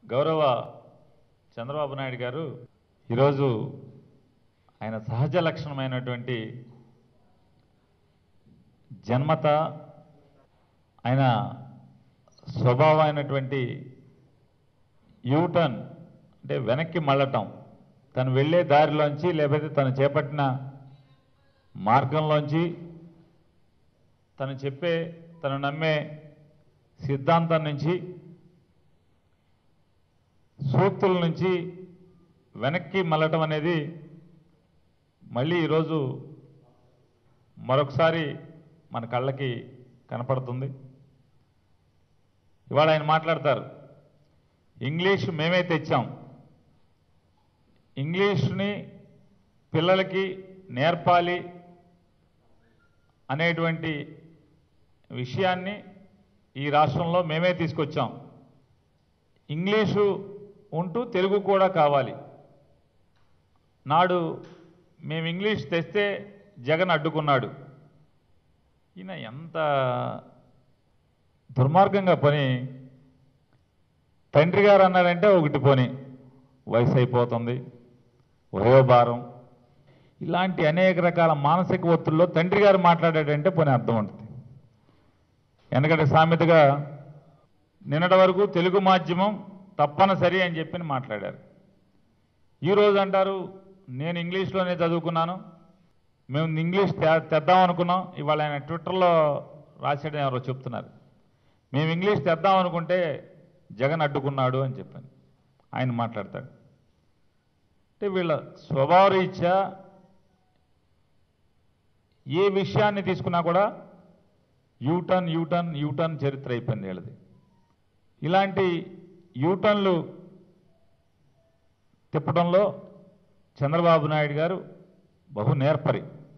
గౌరవ చంద్రబాబు నాయుడు గారు ఈరోజు ఆయన సహజ లక్షణమైనటువంటి జన్మత ఆయన స్వభావమైనటువంటి యూటర్న్ అంటే వెనక్కి మళ్ళటం తను వెళ్ళే దారిలోంచి లేకపోతే తను చేపట్టిన మార్గంలోంచి తను చెప్పే తను నమ్మే సిద్ధాంతం నుంచి సూక్తుల నుంచి వెనక్కి మళ్ళటం అనేది మళ్ళీ ఈరోజు మరొకసారి మన కళ్ళకి కనపడుతుంది ఇవాళ ఆయన మాట్లాడతారు ఇంగ్లీష్ మేమే తెచ్చాం ఇంగ్లీష్ని పిల్లలకి నేర్పాలి అనేటువంటి విషయాన్ని ఈ రాష్ట్రంలో మేమే తీసుకొచ్చాం ఇంగ్లీషు ఉంటూ తెలుగు కూడా కావాలి నాడు మేము ఇంగ్లీష్ తెస్తే జగన్ అడ్డుకున్నాడు ఈయన ఎంత దుర్మార్గంగా పని తండ్రి గారు అన్నారంటే ఒకటి పోని వయసు అయిపోతుంది వయోభారం ఇలాంటి అనేక రకాల మానసిక ఒత్తిడిలో తండ్రి గారు మాట్లాడాడంటే పోనీ అర్థం ఉంటుంది ఎందుకంటే సామెతగా నిన్నటి వరకు తెలుగు మాధ్యమం తప్పనిసరి అని చెప్పి మాట్లాడారు ఈరోజు అంటారు నేను ఇంగ్లీష్లోనే చదువుకున్నాను మేము ఇంగ్లీష్ తే- తెద్దాం అనుకున్నాం ఇవాళ ఆయన ట్విట్టర్లో రాసేయడం ఎవరో చెప్తున్నారు మేము ఇంగ్లీష్ తెద్దాం అనుకుంటే జగన్ అడ్డుకున్నాడు అని చెప్పాను ఆయన మాట్లాడతాడు అంటే వీళ్ళ స్వభావరీత్యా ఏ విషయాన్ని తీసుకున్నా కూడా యూటర్న్ యూటర్న్ యూటర్న్ చరిత్ర అయిపోయింది వీళ్ళది ఇలాంటి యూటర్న్లు తిప్పడంలో చంద్రబాబు నాయుడు గారు బహు నేర్పరి